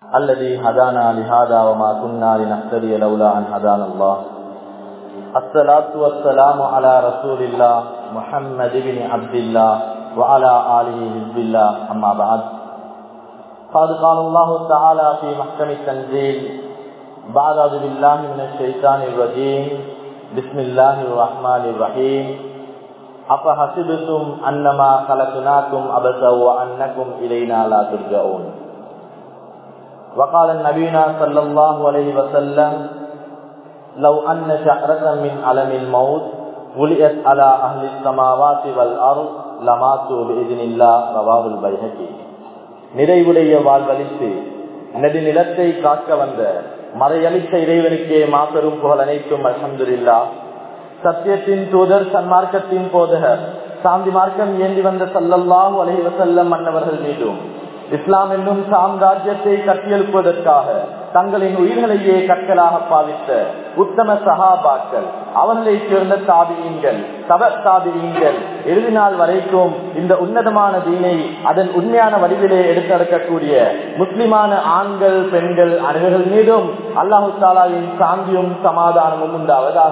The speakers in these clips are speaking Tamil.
الذي هدانا لهذا وما كنا لنهتدي لولا أن هدانا الله الصلاة والسلام على رسول الله محمد بن عبد الله وعلى آله حزب الله أما بعد قد قال الله تعالى في محكم التنزيل بعد أعوذ بالله من الشيطان الرجيم بسم الله الرحمن الرحيم أفحسبتم أنما خلقناكم أبسا وأنكم إلينا لا ترجعون وقال النبينا صلى الله عليه وسلم لو أن شعرة من علم الموت ولئت على أهل السماوات والأرض لماتوا بإذن الله رواه البيهقي நிறைவுடைய வாழ்வழித்து நெடு நிலத்தை காக்க வந்த மறையளித்த இறைவனுக்கே மாபெரும் புகழ் அனைத்தும் அலமதுல்லா சத்தியத்தின் தூதர் சன்மார்க்கத்தின் போதகர் சாந்தி மார்க்கம் ஏந்தி வந்த சல்லல்லாஹு அலஹி வசல்லம் மன்னவர்கள் மீதும் இஸ்லாம் என்னும் சாம்ராஜ்யத்தை கட்டியெழுப்புவதற்காக தங்களின் உயிர்களையே கற்களாக பாவித்த உத்தம சகாபாக்கள் அவர்களை சேர்ந்த தாபியங்கள் தவ தாபியங்கள் இறுதி நாள் வரைக்கும் இந்த உன்னதமான தீனை அதன் உண்மையான வடிவிலே எடுத்து நடக்கக்கூடிய முஸ்லிமான ஆண்கள் பெண்கள் அனைவர்கள் மீதும் அல்லாஹு தாலாவின் சாந்தியும் சமாதானமும் உண்டாவதாக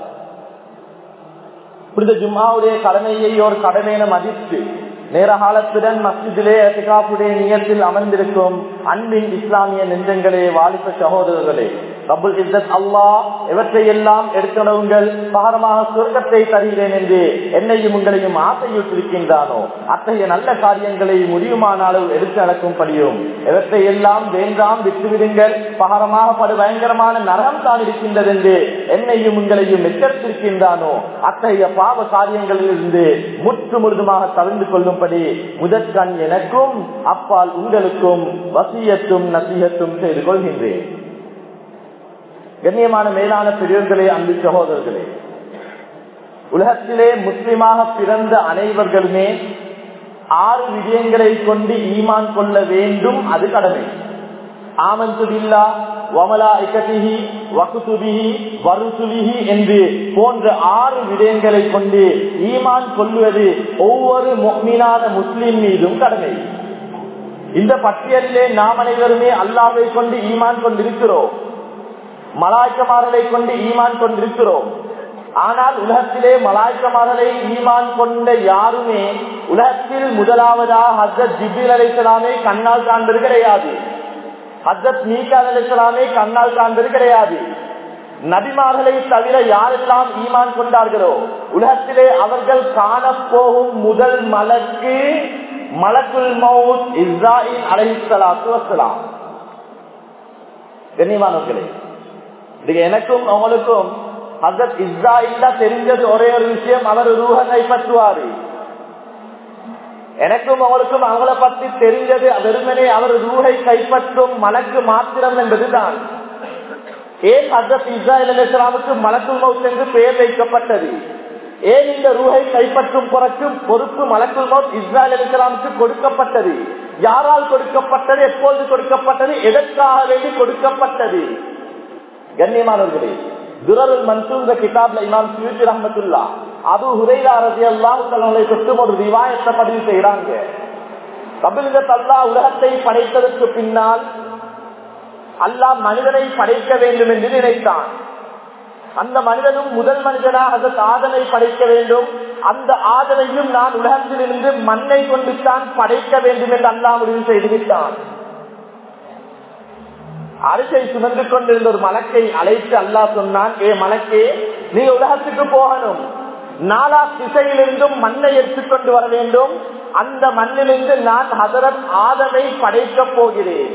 புனித ஜும்மாவுடைய கடமையை ஒரு கடமையின மதித்து நேர காலத்துடன் மஸ்ஜிதிலே அத்திகாப்புடைய நியத்தில் அமர்ந்திருக்கும் அன்பின் இஸ்லாமிய நெஞ்சங்களே வாலிப சகோதரர்களே ரபுல் இஸ்ஸத் அல்லாஹ் எவற்றை எல்லாம் எடுத்துடவுங்கள் பாரமாக சுருக்கத்தை தருகிறேன் என்று என்னையும் உங்களையும் ஆசையுற்றிருக்கின்றானோ அத்தகைய நல்ல காரியங்களை முடியுமானாலும் எடுத்து நடக்கும்படியும் எவற்றை எல்லாம் வேண்டாம் விட்டுவிடுங்கள் பகரமாக படு பயங்கரமான நரகம் தான் இருக்கின்றது என்று என்னையும் உங்களையும் எச்சரித்திருக்கின்றானோ அத்தகைய பாவ காரியங்களிலிருந்து முற்று முழுதுமாக தவிர்ந்து கொள்ளும்படி முதற்கண் எனக்கும் அப்பால் உங்களுக்கும் வசியத்தும் நசியத்தும் செய்து கொள்கின்றேன் கண்ணியமான மேலான பெரியவர்களே அன்பு சகோதரர்களே உலகத்திலே முஸ்லிமாக பிறந்த அனைவர்களுமே ஆறு விடயங்களை கொண்டு ஈமான் கொள்ள வேண்டும் அது கடமை ஆமந்துபில்லா வமலா இக்கதிஹி வகுசுபிஹி வருசுலிஹி என்று போன்ற ஆறு விடயங்களை கொண்டு ஈமான் கொள்வது ஒவ்வொரு மீனான முஸ்லிம் மீதும் கடமை இந்த பட்டியலிலே நாம் அனைவருமே அல்லாவை கொண்டு ஈமான் கொண்டிருக்கிறோம் மலாய்க்கமாரலை கொண்டு ஈமான் கொண்டிருக்கிறோம் ஆனால் உலகத்திலே மலாய்க்கமாரலை ஈமான் கொண்ட யாருமே உலகத்தில் முதலாவதா ஹசரத் ஜிபில் அலைசலாமே கண்ணால் காண்பது கிடையாது ஹசரத் மீகால் அலைசலாமே கண்ணால் காண்பது கிடையாது நபிமார்களை தவிர யாரெல்லாம் ஈமான் கொண்டார்களோ உலகத்திலே அவர்கள் காணப்போகும் முதல் மலக்கு மலக்குல் மவுத் இஸ்ராயில் அலைசலாத்து வசலாம் கண்ணியமானவர்களே இது எனக்கும் அவங்களுக்கும் ஹசத் இஸ்ராயில்ல தெரிஞ்சது ஒரே ஒரு விஷயம் அவர் ரூஹ கைப்பற்றுவாரு எனக்கும் அவங்களுக்கும் அவங்கள பத்தி தெரிஞ்சது வெறுமனே அவர் ரூஹை கைப்பற்றும் மலக்கு மாத்திரம் என்பதுதான் ஏன் ஹசத் இஸ்ராயில் அலிஸ்லாமுக்கு மலக்குல் மவுத் என்று பெயர் வைக்கப்பட்டது ஏன் இந்த ரூஹை கைப்பற்றும் பொறக்கு பொறுப்பு மலக்குல் மவுத் இஸ்ராயல் அலிஸ்லாமுக்கு கொடுக்கப்பட்டது யாரால் கொடுக்கப்பட்டது எப்பொழுது கொடுக்கப்பட்டது எதற்காக வேண்டி கொடுக்கப்பட்டது கண்ணியமானவர்களே துரருல் மன்சூர் கிதாப்ல இமாம் சியூஜி ரஹமத்துல்லா அபு ஹுரைரா ரதி அல்லாஹுங்களை தொட்டும் ஒரு விவாயத்தை பதிவு செய்யறாங்க கபில்கத் அல்லா உலகத்தை படைத்ததற்கு பின்னால் அல்லாஹ் மனிதனை படைக்க வேண்டும் என்று நினைத்தான் அந்த மனிதனும் முதல் மனிதனாக அதற்கு ஆதனை படைக்க வேண்டும் அந்த ஆதனையும் நான் உலகத்திலிருந்து மண்ணை கொண்டுத்தான் படைக்க வேண்டும் என்று அல்லாஹ் முடிவு செய்து விட்டான் அரிசை சுமந்து கொண்டிருந்த ஒரு மலக்கை அழைத்து அல்லாஹ் சொன்னான் ஏ மலக்கே நீ உலகத்துக்கு போகணும் நாலா திசையிலிருந்தும் மண்ணை எடுத்துக்கொண்டு வர வேண்டும் அந்த மண்ணிலிருந்து நான் ஹசரத் ஆதமை படைக்கப் போகிறேன்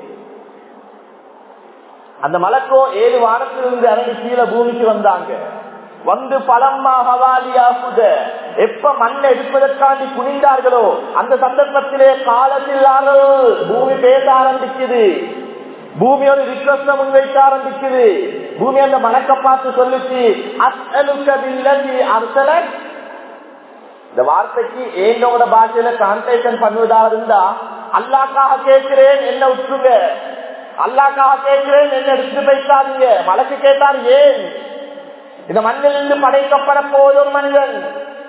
அந்த மலக்கோ ஏழு வாரத்திலிருந்து இறங்கி கீழே பூமிக்கு வந்தாங்க வந்து பழம்மா ஹவாலியா புத எப்ப மண்ணை எடுப்பதற்காண்டி குனிந்தார்களோ அந்த சந்தர்ப்பத்திலே காலத்தில்லாமல் பூமி பேச ஆரம்பிக்குது பூமி ஒரு ரிக்வஸ்ட முன்வைக்க ஆரம்பிக்குது பூமி அந்த மணக்க பார்த்து சொல்லுச்சு அசலுக்கதில்லி அரசல இந்த வார்த்தைக்கு ஏங்கோட பாஷையில டிரான்ஸ்லேஷன் பண்ணுவதா இருந்தா அல்லாக்காக கேட்கிறேன் என்ன விட்டுருங்க அல்லாக்காக கேட்கிறேன் என்ன எடுத்து வைக்காதீங்க மலைக்கு கேட்டார் ஏன் இந்த மண்ணிலிருந்து படைக்கப்பட போவது ஒரு மனிதன்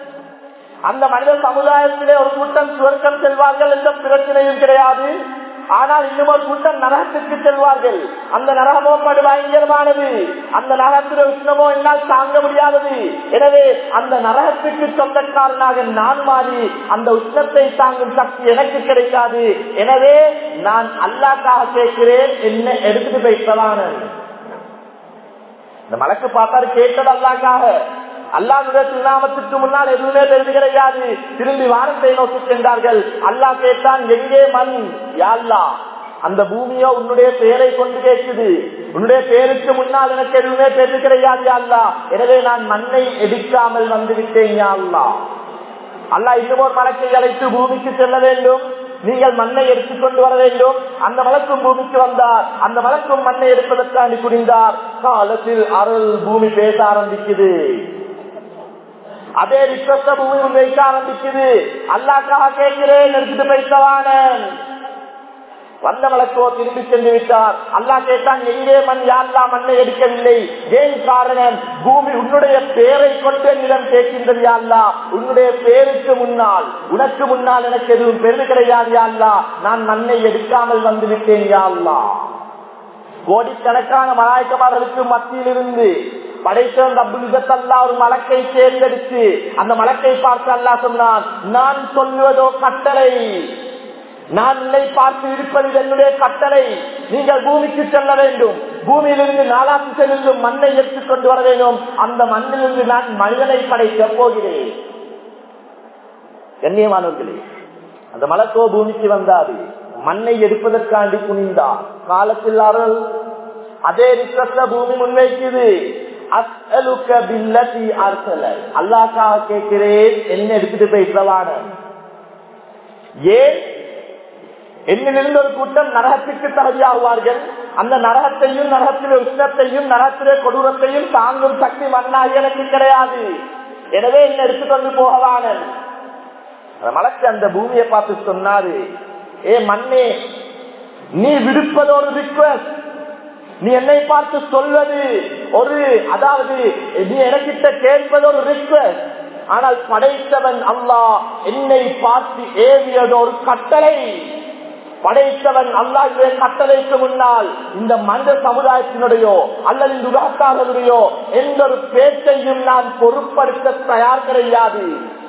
அந்த மனித சமுதாயத்திலே ஒரு கூட்டம் சுவர்க்கம் செல்வார்கள் எந்த பிரச்சனையும் கிடையாது ஆனால் இன்னும் ஒரு கூட்டம் நரகத்திற்கு செல்வார்கள் அந்த நரகமோ படு பயங்கரமானது அந்த நரகத்தில உஷ்ணமோ என்னால் தாங்க முடியாதது எனவே அந்த நரகத்திற்கு சொந்தக்காரனாக நான் மாறி அந்த உஷ்ணத்தை தாங்கும் சக்தி எனக்கு கிடைக்காது எனவே நான் அல்லாக்காக கேட்கிறேன் என்ன எடுத்துட்டு போய்த்தலான இந்த மலக்கு பார்த்தாரு கேட்டது அல்லாக்காக அல்லாஹுடைய திருநாமத்துக்கு முன்னால் எதுவுமே தெரிந்து கிடையாது திரும்பி வானத்தை நோக்கி சென்றார்கள் அல்லாஹ் கேட்டான் எங்கே மண் யாழ்லா அந்த பூமியோ உன்னுடைய பெயரை கொண்டு கேட்குது உன்னுடைய பெயருக்கு முன்னால் எனக்கு எதுவுமே தெரிந்து கிடையாது யாழ்லா எனவே நான் மண்ணை எடுக்காமல் வந்து விட்டேன் யாழ்லா அல்லா இன்னும் ஒரு மலக்கை அழைத்து பூமிக்கு செல்ல வேண்டும் நீங்கள் மண்ணை எடுத்துக்கொண்டு வர வேண்டும் அந்த மலக்கும் பூமிக்கு வந்தார் அந்த மலக்கும் மண்ணை எடுப்பதற்காண்டி குடிந்தார் காலத்தில் அருள் பூமி பேச ஆரம்பிக்குது அதே ரிக்வஸ்ட பூமி வைக்க ஆரம்பிக்குது அல்லாக்காக கேட்கிறேன் எடுத்துட்டு போய்த்தவான வந்த வழக்கோ திரும்பி சென்று விட்டார் அல்லா கேட்டான் எங்கே மண் யாரெல்லாம் மண்ணை எடுக்கவில்லை ஏன் காரணம் பூமி உன்னுடைய பேரை கொண்டு என்னிடம் கேட்கின்றது யாழ்லா உன்னுடைய பேருக்கு முன்னால் உனக்கு முன்னால் எனக்கு எதுவும் பெருது கிடையாது யாழ்லா நான் மண்ணை எடுக்காமல் வந்து விட்டேன் யாழ்லா கோடிக்கணக்கான மலாய்க்கமார்களுக்கு மத்தியில் இருந்து படைத்தவன் அப்துல்கத்தல்லா ஒரு மலக்கை தேர்ந்தெடுத்து அந்த மலக்கை பார்த்து அல்லா சொன்னான் நான் சொல்லுவதோ கட்டளை நான் உன்னை பார்த்து இருப்பது என்னுடைய கட்டளை நீங்கள் பூமிக்கு செல்ல வேண்டும் பூமியிலிருந்து நாலாத்து செல்லும் மண்ணை எடுத்துக்கொண்டு வர வேண்டும் அந்த மண்ணிலிருந்து நான் மனிதனை படைக்க போகிறேன் கண்ணியமானவர்களே அந்த மலக்கோ பூமிக்கு வந்தாரு மண்ணை எடுப்பதற்காண்டி குனிந்தார் காலத்தில் அருள் அதே ரிக்வஸ்ட பூமி முன்வைக்குது அல்லாக்காக கேட்கிறேன் என்ன எடுத்துட்டு போயிட்டவான ஏன் என்னிலிருந்து ஒரு கூட்டம் நரகத்திற்கு தகுதியாகுவார்கள் அந்த நரகத்தையும் நரகத்திலே உஷ்ணத்தையும் நரகத்திலே கொடூரத்தையும் தாங்கும் சக்தி மண்ணாக எனக்கு கிடையாது எனவே என்ன எடுத்துக்கொண்டு போகவான மலக்கு அந்த பூமியை பார்த்து சொன்னாரு ஏ மண்ணே நீ விடுப்பது ஒரு ரிக்வஸ்ட் நீ என்னை பார்த்து சொல்வது ஒரு அதாவது நீ எனக்கிட்ட கேட்பது ஒரு ரிக்வஸ்ட் ஆனால் படைத்தவன் அல்லா என்னை பார்த்து ஏவியது ஒரு கட்டளை படைத்தவன் அல்லாஹுடைய கட்டளைக்கு முன்னால் இந்த மனித சமுதாயத்தினுடையோ அல்லது இந்த உலகத்தாரனுடையோ எந்த ஒரு பேச்சையும் நான் பொருட்படுத்த தயார் கிடையாது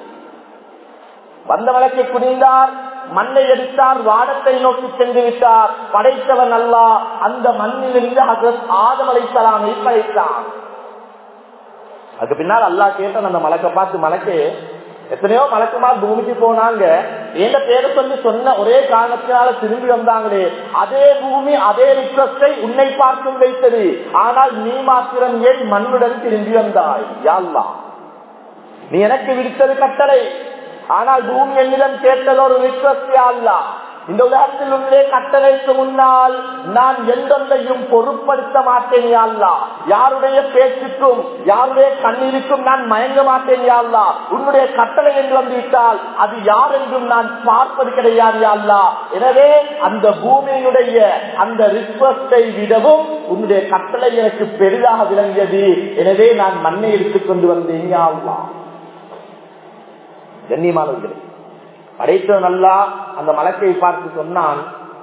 வந்த வழக்கை குனிந்தார் மண்ணை எடுத்தார் வானத்தை நோக்கி சென்று விட்டார் படைத்தவன் அல்லா அந்த மண்ணிலிருந்து ஹசரத் ஆதம் அலைசலாமை படைத்தான் அதுக்கு பின்னால் அல்லா கேட்டான் அந்த மலக்கை பார்த்து மலக்கு எத்தனையோ மலக்குமார் பூமிக்கு போனாங்க எந்த பேரை சொல்லி சொன்ன ஒரே காரணத்தினால திரும்பி வந்தாங்களே அதே பூமி அதே ரிக்வஸ்டை உன்னை பார்க்கும் வைத்தது ஆனால் நீ மாத்திரம் ஏன் மண்ணுடன் திரும்பி வந்தாய் யாழ்லா நீ எனக்கு விடுத்தது கட்டளை ஆனால் பூமி என்னிடம் கேட்டது ஒரு ரிக்வஸ்ட் அல்லா இந்த உலகத்தில் உள்ளே கட்டளைக்கு முன்னால் நான் எந்தொன்றையும் பொருட்படுத்த மாட்டேன் யாழ்லா யாருடைய பேச்சுக்கும் யாருடைய கண்ணீருக்கும் நான் மயங்க மாட்டேன் யாழ்லா உன்னுடைய கட்டளை என்று வந்துவிட்டால் அது யார் என்றும் நான் பார்ப்பது கிடையாது யாழ்லா எனவே அந்த பூமியினுடைய அந்த ரிக்வஸ்டை விடவும் உன்னுடைய கட்டளை எனக்கு பெரிதாக விளங்கியது எனவே நான் மண்ணை எடுத்துக்கொண்டு வந்தேன் யாழ்லா கண்ணியமானவர்களே படைத்த நல்லா அந்த மலக்கை பார்த்து சொன்னான்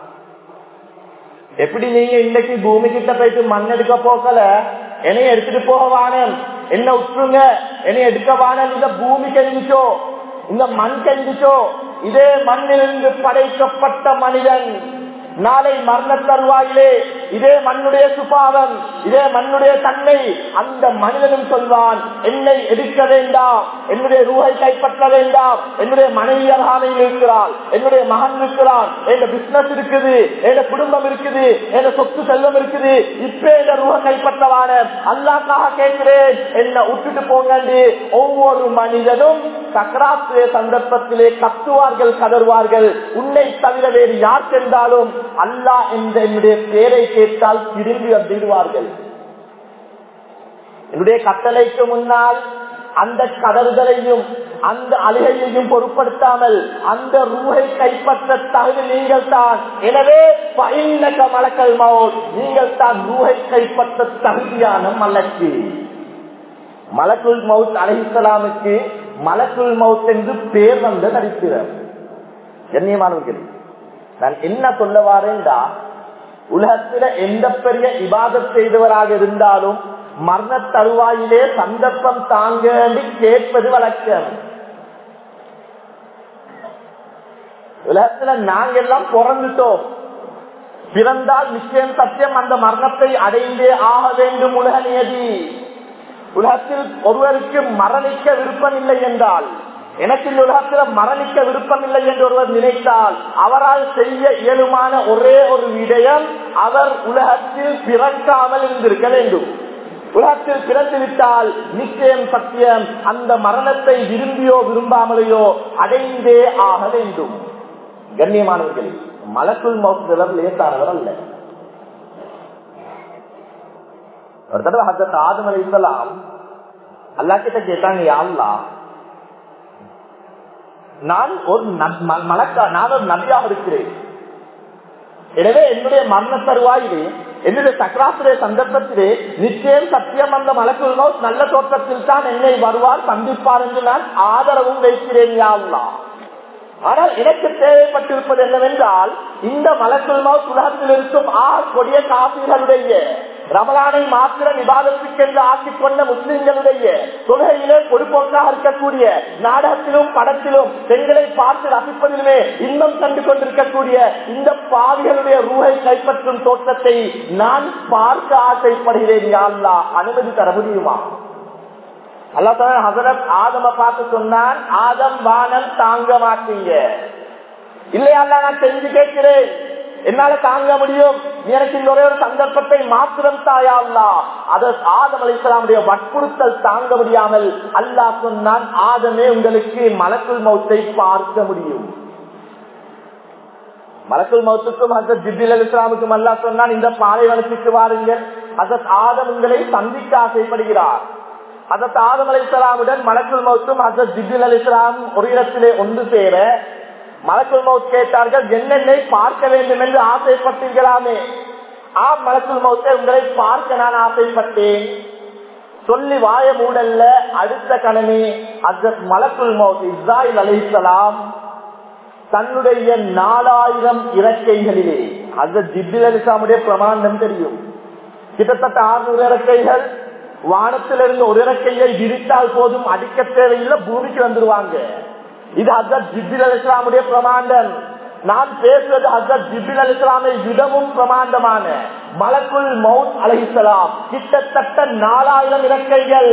எப்படி நீங்க இன்னைக்கு பூமி கிட்ட போயிட்டு மண் எடுக்க போகல என்னைய எடுத்துட்டு போக வானம் என்ன விட்டுருங்க என்னைய எடுக்க வானம் இந்த பூமி கெஞ்சிச்சோ இந்த மண் கெஞ்சிச்சோ இதே மண்ணிலிருந்து படைக்கப்பட்ட மனிதன் நாளை மரண தருவாயிலே இதே மண்ணுடைய சுபாவம் இதே மண்ணுடைய தன்மை அந்த மனிதனும் சொல்வான் என்னை எடுக்க வேண்டாம் என்னுடைய ரூகை கைப்பற்ற வேண்டாம் என்னுடைய மனைவி அருகாமையில் இருக்கிறாள் என்னுடைய மகன் இருக்கிறான் என் பிசினஸ் இருக்குது என் குடும்பம் இருக்குது என் சொத்து செல்வம் இருக்குது இப்ப இந்த ரூக கைப்பற்றவான அல்லாக்காக கேட்கிறேன் என்ன விட்டுட்டு போங்க ஒவ்வொரு மனிதனும் சக்கராத்திரே சந்தர்ப்பத்திலே கத்துவார்கள் கதறுவார்கள் உன்னை தவிர வேறு யார் சென்றாலும் அல்லாஹ் என்ற என்னுடைய பேரை கேட்டால் திரும்பி வந்துடுவார்கள் என்னுடைய கட்டளைக்கு முன்னால் அந்த கதறுதலையும் அந்த அழுகையையும் பொருட்படுத்தாமல் அந்த ரூகை கைப்பற்ற தகுதி நீங்கள் தான் எனவே பயிலக மலக்கல் மவுத் நீங்கள் தான் ரூகை கைப்பற்ற தகுதியான மலக்கு மலக்குள் மவுத் அலஹிசலாமுக்கு மலக்குள் மவுத் என்று பேர் வந்த நடிக்கிறார் கண்ணியமானவர்களே நான் என்ன சொல்ல வாரேன்டா உலகத்துல எந்த பெரிய இபாதத் செய்தவராக இருந்தாலும் மரண தருவாயிலே சந்தர்ப்பம் தாங்க கேட்பது வழக்கம் உலகத்துல நாங்க எல்லாம் பிறந்துட்டோம் பிறந்தால் நிச்சயம் சத்தியம் அந்த மரணத்தை அடைந்தே ஆக வேண்டும் உலக நியதி உலகத்தில் ஒருவருக்கு மரணிக்க விருப்பம் இல்லை என்றால் எனக்கு இந்த உலகத்தில் மரணிக்க விருப்பம் இல்லை என்று ஒருவர் நினைத்தால் அவரால் செய்ய இயலுமான ஒரே ஒரு விடயம் அவர் உலகத்தில் பிறக்காமல் இருந்திருக்க வேண்டும் உலகத்தில் பிறந்துவிட்டால் நிச்சயம் சத்தியம் அந்த மரணத்தை விரும்பியோ விரும்பாமலையோ அடைந்தே ஆக வேண்டும் கண்ணியமானவர்கள் மலக்குள் மௌத்தவர் லேசானவர் அல்ல ஒரு தடவை ஹசத் ஆதம் அலி இஸ்லாம் அல்லா கிட்ட கேட்டாங்க யாழ்லா நான் ஒரு மலக்கா நான் ஒரு நபியாக இருக்கிறேன் எனவே என்னுடைய மரண தருவாயிலே என்னுடைய சக்கராசுடைய சந்தர்ப்பத்திலே நிச்சயம் சத்தியம் அந்த மலக்குள் மௌத் நல்ல தோற்றத்தில் தான் என்னை வருவார் சந்திப்பார் என்று நான் ஆதரவும் வைக்கிறேன் யாழ்லா ஆனால் எனக்கு தேவைப்பட்டிருப்பது என்னவென்றால் இந்த மலக்குள் மௌத் உலகத்தில் இருக்கும் ஆ கொடிய காப்பீர்களுடைய ரமலானை மாத்திர விவாதத்துக்கென்று ஆக்கிக் கொண்ட முஸ்லிம்களுடைய தொழுகையிலே பொறுப்போக்காக இருக்கக்கூடிய நாடகத்திலும் படத்திலும் பெண்களை பார்த்து ரசிப்பதிலுமே இன்பம் கண்டு கொண்டிருக்கக்கூடிய இந்த பாவிகளுடைய ரூகை கைப்பற்றும் தோற்றத்தை நான் பார்க்க ஆசைப்படுகிறேன் யாழ்லா அனுமதி தர முடியுமா அல்லா ஹசரத் ஆதம பார்த்து சொன்னான் ஆதம் வானம் தாங்க மாட்டீங்க இல்லையா நான் தெரிஞ்சு கேட்கிறேன் என்னால தாங்க முடியும் எனக்கு இந்த ஒரே ஒரு சந்தர்ப்பத்தை மாத்திரம் தாயா அது ஆதம் அலி இஸ்லாமுடைய வற்புறுத்தல் தாங்க முடியாமல் அல்லாஹ் சொன்னான் ஆதமே உங்களுக்கு மலக்குள் மௌத்தை பார்க்க முடியும் மலக்குள் மௌத்துக்கும் ஹசத் ஜிபில் அலி இஸ்லாமுக்கும் அல்லா சொன்னான் இந்த பாலைவனத்துக்கு வாருங்கள் ஹசத் ஆதம் உங்களை சந்திக்க ஆசைப்படுகிறார் ஹசத் ஆதம் அலி இஸ்லாமுடன் மலக்குள் மௌத்தும் ஹசத் ஜிபில் அலி இஸ்லாம் ஒரு இடத்திலே ஒன்று சேர மலக்குள் மௌத் கேட்டார்கள் என்னென்னை பார்க்க வேண்டும் என்று ஆசைப்பட்டீர்களாமே ஆம் மலக்குள் மௌத்தை உங்களை பார்க்க நான் ஆசைப்பட்டேன் சொல்லி வாய மூடல்ல அடுத்த கணமே அஜத் மலக்குள் மௌத் இஸ்ராயில் அலிசலாம் தன்னுடைய நாலாயிரம் இறக்கைகளிலே அஜத் ஜிபில் அலிசாமுடைய பிரமாண்டம் தெரியும் கிட்டத்தட்ட ஆறுநூறு இறக்கைகள் வானத்திலிருந்து ஒரு இறக்கையை விரித்தால் போதும் அடிக்க தேவையில்லை பூமிக்கு வந்துருவாங்க இது ஹசரத் ஜிபில் அலி இஸ்லாமுடைய பிரமாண்டம் நான் பேசுவது ஹசரத் ஜிபில் அலி இஸ்லாமை விடவும் பிரமாண்டமான மலக்குள் மவுத் அலஹிசலாம் கிட்டத்தட்ட நாலாயிரம் இறக்கைகள்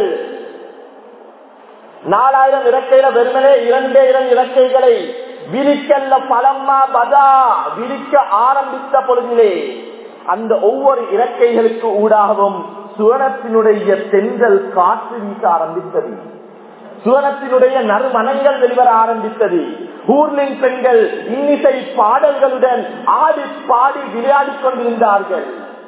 நாலாயிரம் இறக்கையில வெறுமனே இரண்டே இரண்டு இறக்கைகளை விரிக்கல்ல பலம்மா பதா விரிக்க ஆரம்பித்த பொழுதிலே அந்த ஒவ்வொரு இறக்கைகளுக்கு ஊடாகவும் சுவனத்தினுடைய தென்றல் காற்று வீச ஆரம்பித்தது சுவனத்தினுடைய நறுமணங்கள் வெளிவர ஆரம்பித்தது ஊர்லின் பெண்கள் இன்னிசை பாடல்களுடன் ஆடி பாடி விளையாடி கொண்டிருந்தார்கள்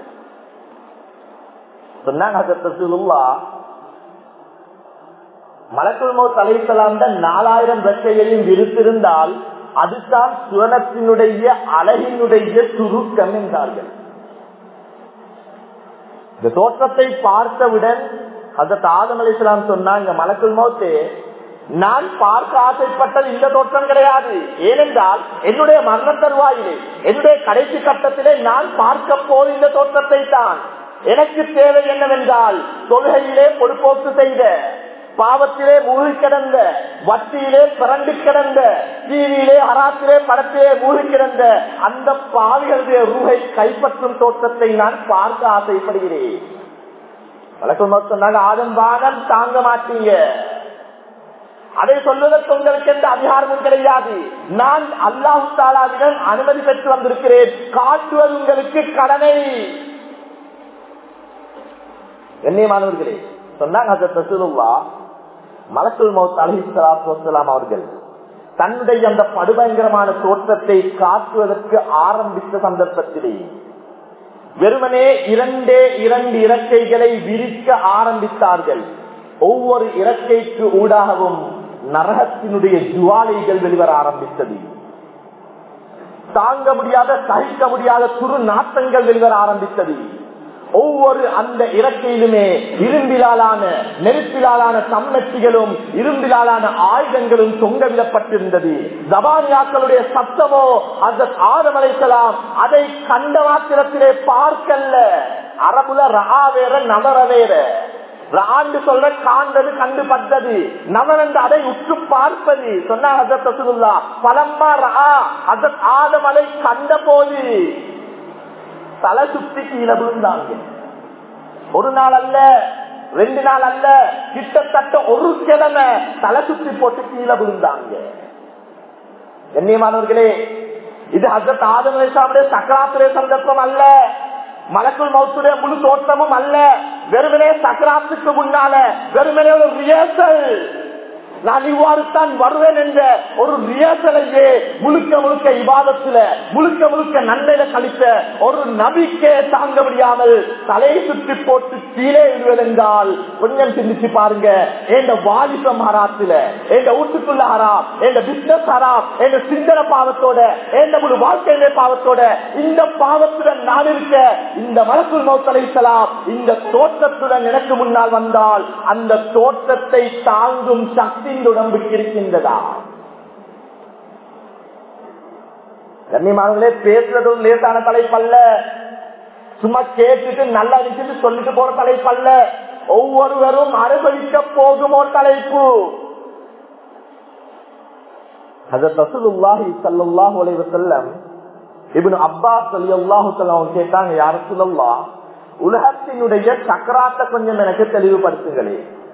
மலக்குள்மோ தலைத்தலாந்த நாலாயிரம் ரெக்கைகளையும் விருத்திருந்தால் அதுதான் சுவனத்தினுடைய அழகினுடைய சுருக்கம் என்றார்கள் இந்த தோற்றத்தை பார்த்தவுடன் அந்த ஆதம் அலி இஸ்லாம் சொன்னாங்க மலக்குள் மௌத்து நான் பார்க்க ஆசைப்பட்டது இந்த தோற்றம் கிடையாது ஏனென்றால் என்னுடைய மரண தருவாயிலே என்னுடைய கடைசி கட்டத்திலே நான் பார்க்க போது இந்த தோற்றத்தை தான் எனக்கு தேவை என்னவென்றால் தொழுகையிலே பொறுப்போக்கு செய்த பாவத்திலே மூழ்கி கிடந்த வட்டியிலே பிறண்டு கிடந்த டிவியிலே அராத்திலே படத்திலே மூழ்கி கிடந்த அந்த பாவிகளுடைய ரூகை கைப்பற்றும் தோற்றத்தை நான் பார்க்க ஆசைப்படுகிறேன் வழக்கம் சொன்னாங்க ஆதம் வானம் தாங்க மாட்டீங்க அதை சொல்வதற்கு உங்களுக்கு எந்த அதிகாரமும் கிடையாது நான் அல்லாஹு தாலாவிடம் அனுமதி பெற்று வந்திருக்கிறேன் காட்டுவது உங்களுக்கு கடனை கண்ணியமானவர்களே சொன்னாங்க மலக்குள் மௌத் அலிசலாம் அவர்கள் தன்னுடைய அந்த படுபயங்கரமான தோற்றத்தை காட்டுவதற்கு ஆரம்பித்த சந்தர்ப்பத்திலே வெறுமனே இரண்டே இரண்டு இறக்கைகளை விரிக்க ஆரம்பித்தார்கள் ஒவ்வொரு இறக்கைக்கு ஊடாகவும் நரகத்தினுடைய ஜுவாலைகள் வெளிவர ஆரம்பித்தது தாங்க முடியாத சகிக்க முடியாத துரு நாட்டங்கள் வெளிவர ஆரம்பித்தது ஒவ்வொரு அந்த இறக்கையிலுமே இரும்பிலாலான நெருப்பிலாலான சம்மச்சிகளும் இரும்பிலாலான ஆயுதங்களும் தொங்கவிடப்பட்டிருந்தது ஜபானியாக்களுடைய சத்தமோ அந்த ஆதமலைக்கலாம் அதை கண்ட மாத்திரத்திலே பார்க்கல்ல அரபுல ரா வேற நவர வேற ராண்டு சொல்ற காண்டது கண்டு பட்டது நவனந்து அதை உற்று பார்ப்பது சொன்னா ஹசத் ரசூலுல்லா பலம்மா ரா ஹசத் ஆதமலை கண்ட போது தலை சுத்தி கீழே விழுந்தாங்க ஒரு நாள் அல்ல ரெண்டு நாள் அல்ல கிட்டத்தட்ட ஒரு கிழமை தலை சுத்தி போட்டு கீழே விழுந்தாங்க கண்ணியமானவர்களே இது ஹசத் ஆதம் அலிசாவுடைய சக்கராத்துடைய சந்தர்ப்பம் அல்ல மலக்குள் மௌத்துடைய முழு தோற்றமும் அல்ல வெறுமனே சக்கராத்துக்கு முன்னால வெறுமனே ஒரு ரிஹர்சல் நான் இவ்வாறு தான் வருவேன் என்ற ஒரு ரியாசலையே முழுக்க முழுக்க இவாதத்துல முழுக்க முழுக்க நன்மையில கழித்த ஒரு நபிக்கே தாங்க முடியாமல் தலையை சுற்றி போட்டு கீழே விடுவதென்றால் கொஞ்சம் சிந்திச்சு பாருங்க எந்த வாலிபம் ஹராத்துல எந்த வீட்டுக்குள்ள ஹராம் எந்த பிசினஸ் ஹராம் எந்த சிந்தன பாவத்தோட எந்த முழு வாழ்க்கையிலே பாவத்தோட இந்த பாவத்துடன் நான் இருக்க இந்த மலக்குள் மௌத்தலைசலாம் இந்த தோற்றத்துடன் எனக்கு முன்னால் வந்தால் அந்த தோற்றத்தை தாங்கும் சக்தி இந்த உடம்புக்கு இருக்கின்றதா கண்ணியமானவர்களே பேசுறது ஒரு லேசான தலைப்பல்ல சும்மா கேட்டுட்டு நல்லா இருக்குன்னு சொல்லிட்டு போற தலைப்பல்ல ஒவ்வொருவரும் அனுபவிக்க போகும் ஒரு தலைப்பு கேட்டாங்க யார சொல்லலாம் உலகத்தினுடைய சக்கராத்தை கொஞ்சம் எனக்கு தெளிவுபடுத்துங்களே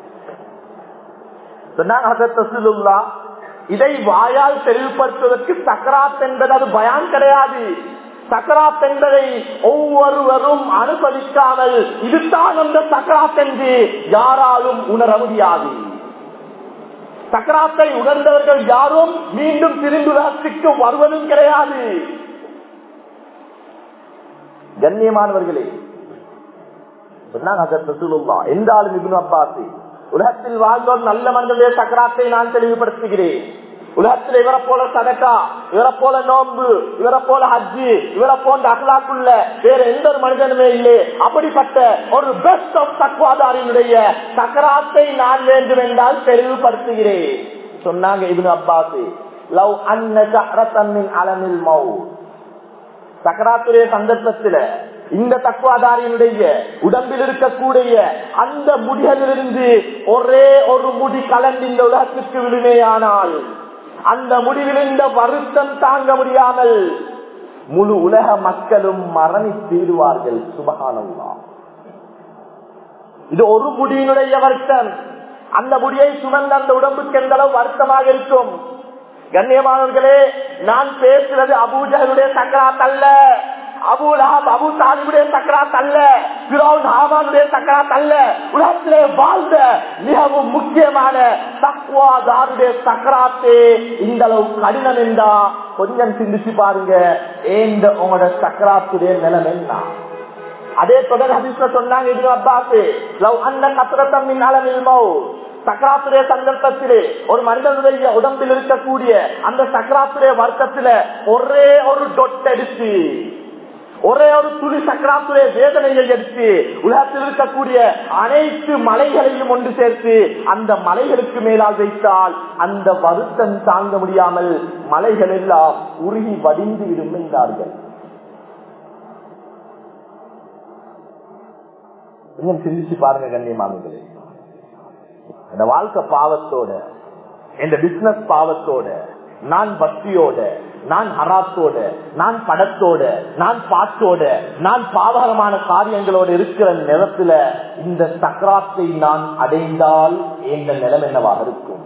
சொன்னாங்க இதை வாயால் தெளிவுபடுத்துவதற்கு சக்கராத் என்பது அது பயான் கிடையாது சக்கராத் என்பதை ஒவ்வொருவரும் அனுபவிக்காமல் இதுதான் அந்த சக்கராத் என்று யாராலும் உணர முடியாது சக்கராத்தை உணர்ந்தவர்கள் யாரும் மீண்டும் திரும்புவதற்கு வருவதும் கிடையாது கண்ணியமானவர்களே என்றாலும் இபின் அப்பாசி உலகத்தில் வாழ்ந்தோர் நல்ல மனிதனுடைய சக்கராத்தை நான் தெளிவுபடுத்துகிறேன் உலகத்தில் இவரை போல சதக்கா இவரை போல நோன்பு இவரை போல ஹஜ்ஜி இவரை போன்ற அகலாக்குள்ள வேற எந்த ஒரு மனிதனுமே இல்லை அப்படிப்பட்ட ஒரு பெஸ்ட் ஆஃப் தக்குவாதாரினுடைய சக்கராத்தை நான் வேண்டும் என்றால் தெளிவுபடுத்துகிறேன் சொன்னாங்க இவனு அப்பாசு லவ் அன்ன சக்கரத்தன்னின் அலமில் மௌ சக்கராத்துடைய சந்தர்ப்பத்தில் இந்த தக்குவாதாரியினுடைய உடம்பில் இருக்கக்கூடிய அந்த முடிகளிலிருந்து ஒரே ஒரு முடி கலந்து இந்த உலகத்திற்கு விழுமையானால் அந்த முடிவில் இந்த வருத்தம் தாங்க முடியாமல் முழு உலக மக்களும் மரணித்தீடுவார்கள் சுபகானல்லா இது ஒரு முடியினுடைய வருத்தம் அந்த முடியை சுமந்த அந்த உடம்புக்கு எந்த அளவு வருத்தமாக இருக்கும் கண்ணியமானவர்களே நான் பேசுறது அபூஜனுடைய சக்கராத் அல்ல அபு லஹப் அபு தாலிபுடைய சக்கராத் அல்ல பிறவுன் ஹாமானுடைய சக்கராத் அல்ல உலகத்திலே வாழ்ந்த மிகவும் முக்கியமான தக்குவாதாருடைய சக்கராத்தே இந்த அளவு கடினம் என்றா கொஞ்சம் சிந்திச்சு பாருங்க ஏந்த உங்களோட சக்கராத்துடைய நிலம் என்ன அதே தொடர் ஹதீஸ்ல சொன்னாங்க இது அப்பாசு லவ் அந்த கத்திரத்தம் அளவில் மௌ சக்கராத்துடைய சந்தர்ப்பத்திலே ஒரு மனிதனுடைய உடம்பில் இருக்கக்கூடிய அந்த சக்கராத்துடைய வர்க்கத்தில ஒரே ஒரு டொட் அடிச்சு ஒரே ஒரு துளி சக்கராத்துடைய வேதனையை எடுத்து உலகத்தில் இருக்கக்கூடிய அனைத்து மலைகளையும் ஒன்று சேர்த்து அந்த மலைகளுக்கு மேலால் வைத்தால் அந்த வருத்தம் தாங்க முடியாமல் மலைகள் எல்லாம் உருகி வடிந்து விடும் என்றார்கள் கொஞ்சம் சிந்திச்சு பாருங்க கண்ணியமானங்களே இந்த வாழ்க்கை பாவத்தோட இந்த பிசினஸ் பாவத்தோட நான் பக்தியோட நான் ஹராத்தோட நான் படத்தோட நான் பாட்டோட நான் பாவகரமான காரியங்களோட இருக்கிற நிலத்துல இந்த சக்கராத்தை நான் அடைந்தால் எந்த நிலம் என்னவாக இருக்கும்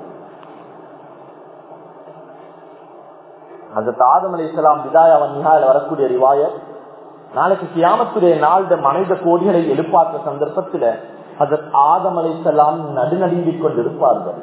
அந்த தாதம் அலி இஸ்லாம் விதாயா வன்னிகால வரக்கூடிய ரிவாயத் நாளைக்கு கியாமத்துடைய நாள் மனித கோடிகளை எழுப்பாற்ற சந்தர்ப்பத்துல அதற்கு ஆதம் அலைசலாம் நடுநடுங்கிக் கொண்டிருப்பார்கள்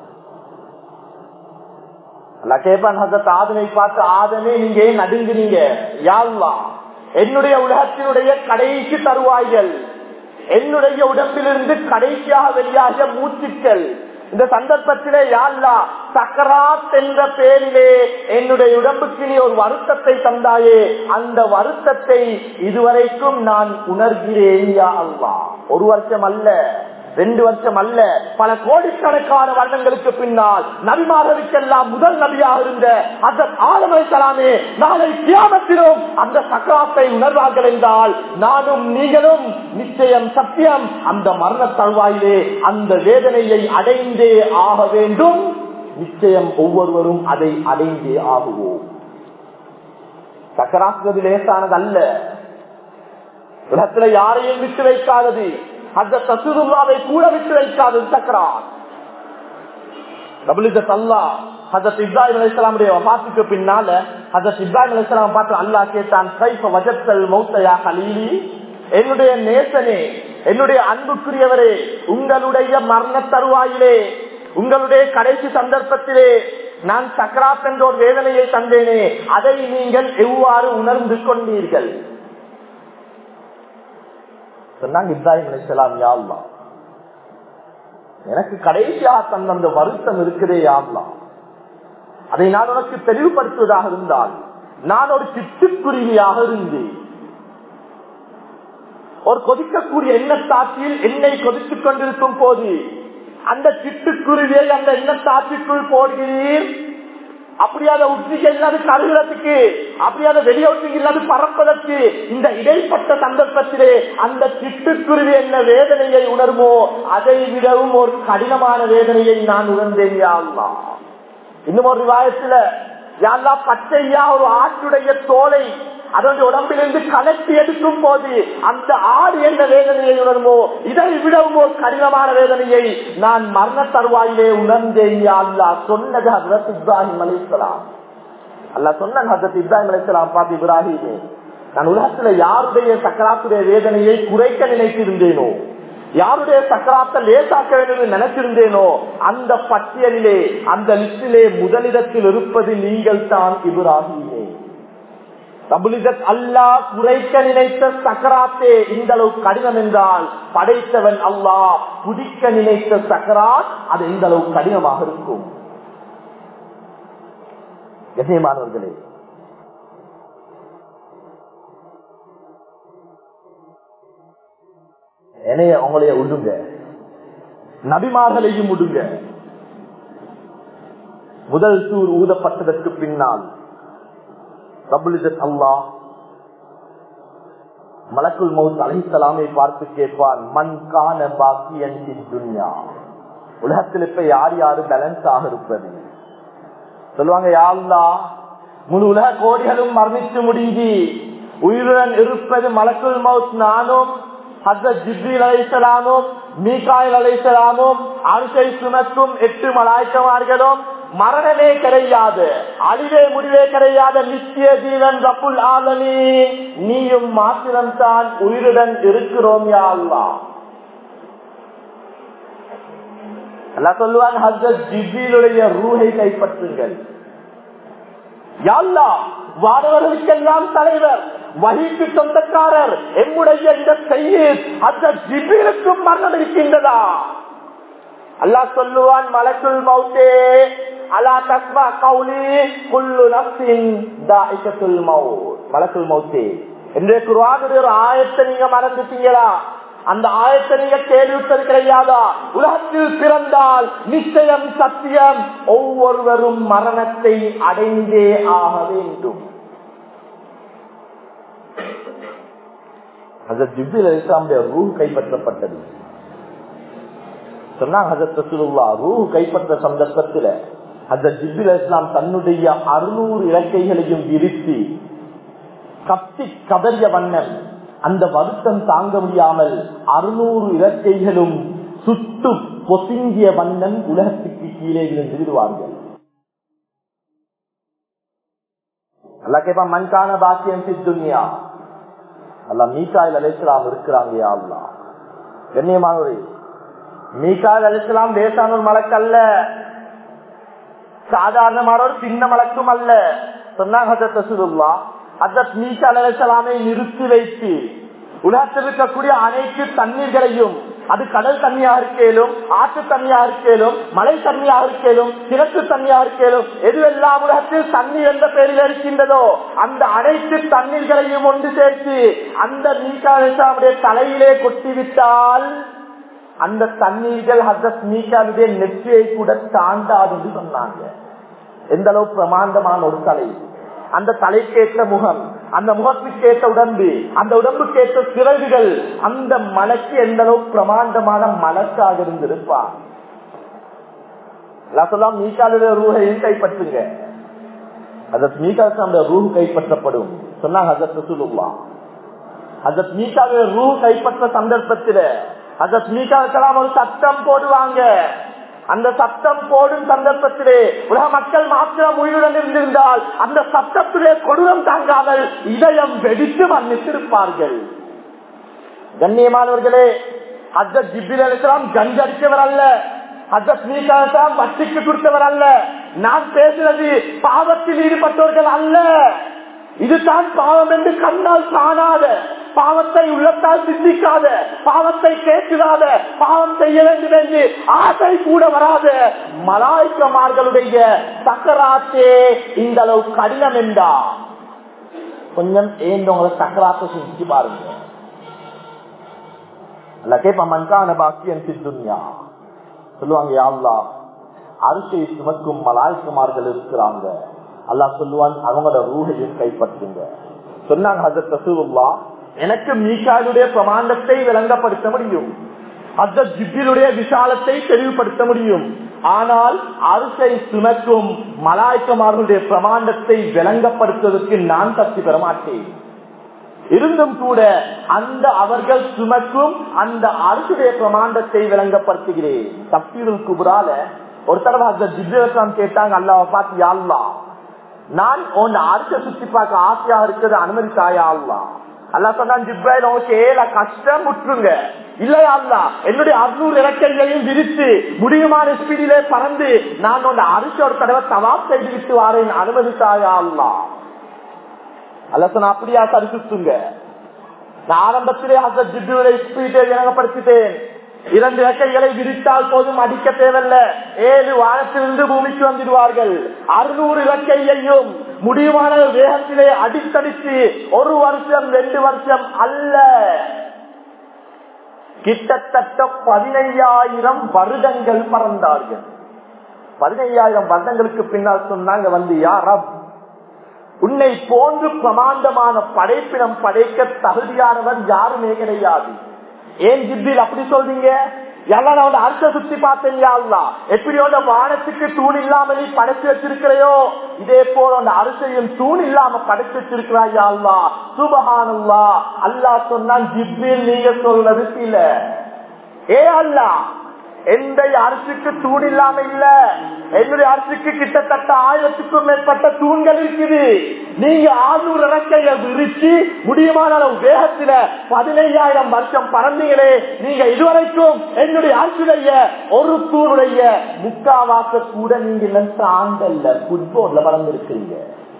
கேப்பான் ஹசத் ஆதமை பார்த்து ஆதமே நீங்க ஏன் நடுங்குறீங்க யாழ்லா என்னுடைய உலகத்தினுடைய கடைசி தருவாய்கள் என்னுடைய உடம்பிலிருந்து கடைசியாக வெளியாகிய மூச்சுக்கள் இந்த சந்தர்ப்பத்திலே யாழ்லா சக்கராத் என்ற பேரிலே என்னுடைய உடம்புக்கு நீ ஒரு வருத்தத்தை தந்தாயே அந்த வருத்தத்தை இதுவரைக்கும் நான் உணர்கிறேன் யா அல்லா ஒரு வருஷம் அல்ல ரெண்டு வருஷம் அல்ல பல கோடிக்கணக்கான வருடங்களுக்கு பின்னால் நபிமார்களுக்கெல்லாம் முதல் நபியாக இருந்த அந்த ஆலமை கலாமே நாளை கியாமத்திலும் அந்த சக்கராத்தை உணர்வார்கள் என்றால் நானும் நீங்களும் நிச்சயம் சத்தியம் அந்த மரண தருவாயிலே அந்த வேதனையை அடைந்தே ஆக வேண்டும் நிச்சயம் ஒவ்வொருவரும் அதை அடைந்தே ஆகுவோம் சக்கராக்குவது லேசானது அல்ல உலகத்துல யாரையும் விட்டு வைக்காதது அந்த தசுருல்லாவை கூட விட்டு வைக்காது சக்கரான் அல்லா ஹசத் இப்ராஹிம் அலிஸ்லாமுடைய பாத்துக்கு பின்னால ஹசத் இப்ராஹிம் அலிஸ்லாம் பார்த்து அல்லா கேட்டான் கைஃப வஜத்தல் மௌத்தையா கலீலி என்னுடைய நேசனே என்னுடைய அன்புக்குரியவரே உங்களுடைய மரண தருவாயிலே உங்களுடைய கடைசி சந்தர்ப்பத்திலே நான் சக்கராத் என்ற ஒரு வேதனையை தந்தேனே அதை நீங்கள் எவ்வாறு உணர்ந்து கொண்டீர்கள் சொன்னாங்க இப்ராஹிம் அலிசலாம் யாழ்லா எனக்கு கடைசியாக தந்த அந்த வருத்தம் இருக்குதே யாழ்லாம் அதை நான் உனக்கு தெளிவுபடுத்துவதாக இருந்தால் நான் ஒரு சிட்டுக்குருவியாக இருந்தேன் ஒரு கொதிக்கக்கூடிய எண்ணத்தாற்றில் எண்ணெய் கொதித்துக் கொண்டிருக்கும் போது அந்த சிட்டுக்குருவியை அந்த எண்ணத்தாற்றிற்குள் போடுகிறீர் அப்படியாத உத்திகள் இல்லாத கருகிறதுக்கு அப்படியாத வெளியோட்டிகள் இல்லாத பறப்பதற்கு இந்த இடைப்பட்ட சந்தர்ப்பத்திலே அந்த சிட்டுக்குருவி என்ன வேதனையை உணர்வோ அதை விடவும் ஒரு கடினமான வேதனையை நான் உணர்ந்தேன் யாழ்லா இன்னும் ஒரு விவாயத்துல யாழ்லா பச்சையா ஒரு ஆட்டுடைய தோலை அதனுடைய உடம்பிலிருந்து கலட்டி எடுக்கும் போது அந்த ஆடு என்ன வேதனையை உணர்வோ இதை விடவும் ஒரு கடினமான வேதனையை நான் மரண தருவாயிலே உணர்ந்தேன் அல்லா சொன்னது ஹசரத் இப்ராஹிம் அலிஸ்லாம் அல்லா சொன்ன ஹசரத் இப்ராஹிம் அலிஸ்லாம் பார்த்து இப்ராஹிமே நான் உலகத்துல யாருடைய சக்கராத்துடைய வேதனையை குறைக்க நினைத்திருந்தேனோ யாருடைய சக்கராத்தை லேசாக்க வேண்டும் என்று நினைச்சிருந்தேனோ அந்த பட்டியலிலே அந்த லிஸ்டிலே முதலிடத்தில் இருப்பது நீங்கள் தான் இப்ராஹிமே தபுலிதத் அல்லா குறைக்க நினைத்த சக்கராத்தே இந்த அளவு கடினம் என்றால் படைத்தவன் அல்லாஹ் குதிக்க நினைத்த சக்கராத் அது எந்த அளவு கடினமாக இருக்கும் கண்ணியமானவர்களே என்னைய உங்களைய விடுங்க நபிமார்களையும் விடுங்க முதல் சூர் ஊதப்பட்டதற்கு பின்னால் அல்லாஹ் மலக்குள் மவுத் அலிசலாமை பார்த்து கேட்பான் மண் காண பாக்கியன் துன்யா உலகத்தில் இப்ப யார் யாரு பேலன்ஸ் ஆக இருப்பது சொல்லுவாங்க யாழ்லா முழு உலக கோடிகளும் மரணித்து முடியுது உயிருடன் இருப்பது மலக்குள் மவுத் நானும் ஹசத் ஜிப்ரீல் அலைசலாமும் மீகாயில் அலைசலாமும் அரிசை சுமக்கும் எட்டு மலாய்க்கமார்களும் மரணமே கிடையாது அழிவே முடிவே கிடையாத நித்திய ஜீவன் ரப்புல் ஆலமி நீயும் மாத்திரம்தான் உயிருடன் இருக்கிறோம் யா அல்லா எல்லாம் சொல்லுவாங்க ஹசரத் ஜிபிலுடைய ரூஹை கைப்பற்றுங்கள் யாழ்லா வாடவர்களுக்கெல்லாம் தலைவர் வகிக்கு சொந்தக்காரர் எம்முடைய இந்த செய்யீர் அந்த ஜிபிலுக்கும் மரணம் இருக்கின்றதா அல்லாஹ் சொல்லுவான் மலக்குள் மௌத்தே அலா தஸ்மா கவுலி குல்லு நப்சின் தாயிகத்துல் மவுத் மலக்குல் மௌத்தே இன்றைய குருவானுடைய ஒரு ஆயத்தை நீங்க மறந்துட்டீங்களா அந்த ஆயத்தை நீங்க கேள்விப்பது கிடையாதா உலகத்தில் பிறந்தால் நிச்சயம் சத்தியம் ஒவ்வொருவரும் மரணத்தை அடைந்தே ஆக வேண்டும் ஜிபில் இஸ்லாமுடைய ரூ கைப்பற்றப்பட்டது சொன்னாங்க ஹசரத் ரசூலுல்லா ரூ கைப்பற்ற சந்தர்ப்பத்தில் ஹசரத் ஜிபில் இஸ்லாம் தன்னுடைய அறுநூறு இலக்கைகளையும் விரித்து கத்தி கதறிய வண்ணம் அந்த வருத்தம் தாங்க முடியாமல் அறுநூறு இலக்கைகளும் சுட்டு பொசுங்கிய வண்ணம் உலகத்துக்கு கீழே விழுந்து விடுவார்கள் அல்லா கேப்பா மண்கான பாக்கியம் துன்யா அல்லா மீசாயில் அழைக்கலாம் இருக்கிறாங்க அல்லா கண்ணியமானவரே மீகால் அலிஸ்லாம் லேசான ஒரு மலக்கல்ல சாதாரணமான ஒரு சின்ன மலக்கும் அல்ல சொன்னாங்க அதத் மீசால் அலிஸ்லாமை நிறுத்தி வைத்து உலகத்தில் இருக்கக்கூடிய அனைத்து தண்ணீர்களையும் அது கடல் தண்ணியா இருக்கேலும் ஆற்று தண்ணியா இருக்கேலும் மலை தண்ணியா இருக்கேலும் கிழக்கு தண்ணியா இருக்கேலும் எதுவெல்லாம் உலகத்தில் தண்ணி என்ற பெயரில் இருக்கின்றதோ அந்த அனைத்து தண்ணீர்களையும் ஒன்று சேர்த்து அந்த மீகாவுடைய தலையிலே கொட்டிவிட்டால் அந்த தண்ணீர்கள் ஹசத் மீகாவுடைய நெற்றியை கூட தாண்டாதுன்னு சொன்னாங்க எந்த அளவு பிரமாண்டமான ஒரு தலை அந்த தலைக்கேற்ற முகம் அந்த முகத்துக்கேற்ற உடம்பு அந்த உடம்புக்கேற்ற சிறகுகள் அந்த மலைக்கு எந்த அளவு பிரமாண்டமான மலக்காக இருந்திருப்பா சொல்லலாம் மீகாலுடைய ரூஹையும் கைப்பற்றுங்க அதற்கு மீகாவுடைய ரூஹ் கைப்பற்றப்படும் சொன்னாங்க ஹசத் ரசூலுல்லா ஹசத் மீகாவுடைய ரூஹ் கைப்பற்ற சந்தர்ப்பத்தில் ஹசத் மீகாவுக்கெல்லாம் ஒரு சட்டம் போடுவாங்க அந்த சத்தம் போடும் சந்தர்ப்பத்திலே உலக மக்கள் மாத்திரம் உயிருடன் இருந்திருந்தால் அந்த சத்தத்திலே கொடூரம் தாங்காமல் இதயம் வெடித்து மன்னித்திருப்பார்கள் கண்ணியமானவர்களே ஹஜத் ஜிபில் அலிஸ்லாம் கஞ்ச அடித்தவர் அல்ல ஹஜத் மீசாம் வட்டிக்கு கொடுத்தவர் அல்ல நான் பேசுறது பாவத்தில் ஈடுபட்டவர்கள் அல்ல இதுதான் பாவம் என்று கண்ணால் காணாத பாவத்தை உள்ளத்தால் சிந்திக்காத பாவத்தை கேட்காத பாவம் செய்ய வேண்டும் என்று ஆசை கூட வராத மலாய்க்கமார்களுடைய சக்கராத்தே இந்த அளவு கடினம் என்றா கொஞ்சம் ஏந்தவங்களை சக்கராத்தை சிந்திச்சு பாருங்க அல்ல கேட்ப மன்கான பாக்கியம் சித்துன்யா சொல்லுவாங்க யாவ்லா அரிசை சுமக்கும் மலாய்க்குமார்கள் இருக்கிறாங்க அல்லாஹ் சொல்லுவான் அவங்களோட ரூஹையும் கைப்பற்றுங்க சொன்னாங்க ஹசரத் ரசூலுல்லா எனக்கு மீகாலுடைய பிரமாண்டத்தை விளங்கப்படுத்த முடியும் அந்த ஜிப்பிலுடைய விசாலத்தை தெளிவுபடுத்த முடியும் ஆனால் அரிசை சுமக்கும் மலாய்க்கமார்களுடைய பிரமாண்டத்தை விளங்கப்படுத்துவதற்கு நான் சக்தி பெற மாட்டேன் இருந்தும் கூட அந்த அவர்கள் சுமக்கும் அந்த அரசுடைய பிரமாண்டத்தை விளங்கப்படுத்துகிறேன் தப்சீருல் குபுரால ஒரு தடவை அந்த ஜிப்ரலாம் கேட்டாங்க அல்லாவை பார்த்து யாழ்லா நான் உன் அரச சுத்தி பார்க்க ஆசையா இருக்கிறது அனுமதித்தாயா அல்லா அல்லா சொன்னான் ஜிப்ராயில் உங்களுக்கு ஏழ கஷ்டம் முற்றுங்க இல்லையா அல்லா என்னுடைய அறுநூறு இலக்கைகளையும் விரித்து முடியுமான ஸ்பீடிலே பறந்து நான் உன் அரிசி ஒரு தடவை தவாப் செய்து விட்டு வாரேன் அனுமதித்தாயா அல்லா அல்ல சொன்ன அப்படியா சரிசுத்துங்க நான் ஆரம்பத்திலே அந்த ஜிப்ருடைய ஸ்பீடை விளங்கப்படுத்திட்டேன் இரண்டு இறக்கைகளை விரித்தால் போதும் அடிக்க தேவையில்ல ஏழு வானத்திலிருந்து பூமிக்கு வந்துடுவார்கள் அறுநூறு இலக்கையையும் முடிவான வேகத்திலே அடித்தடித்து ஒரு வருஷம் ரெண்டு வருஷம் அல்ல கிட்டத்தட்ட பதினையாயிரம் வருடங்கள் பறந்தார்கள் பதினையாயிரம் வருடங்களுக்கு பின்னால் சொன்னாங்க வந்து யாரப் உன்னை போன்று பிரமாண்டமான படைப்பினம் படைக்க தகுதியானவர் யாருமே கிடையாது ஏன் ஜிப்பில் அப்படி சொல்றீங்க எல்லாம் நான் அர்த்த சுத்தி பார்த்தேன் யாழ்லா எப்படி உள்ள வானத்துக்கு தூண் இல்லாம நீ படைச்சு வச்சிருக்கிறையோ இதே போல அந்த அரசையும் தூண் இல்லாம படைச்சு வச்சிருக்கிறாய் யாழ்லா சுபஹானுல்லா அல்லா சொன்னான் ஜிப்பில் நீங்க சொல்றது இல்ல ஏ அல்லா எந்த அரசுக்கு தூண் இல்லாம இல்ல என்னுடைய அரசுக்கு கிட்டத்தட்ட ஆயிரத்துக்கும் மேற்பட்ட தூண்கள் இருக்குது நீங்க ஆறுநூறு இறக்கைய விரிச்சு முடியுமான அளவு வேகத்தில பதினையாயிரம் வருஷம் பறந்தீங்களே நீங்க இதுவரைக்கும் என்னுடைய அரசுடைய ஒரு தூணுடைய முக்காவாக்க கூட நீங்க இன்னும் ஆண்டல்ல புட்போர்ட்ல பறந்திருக்கிறீங்க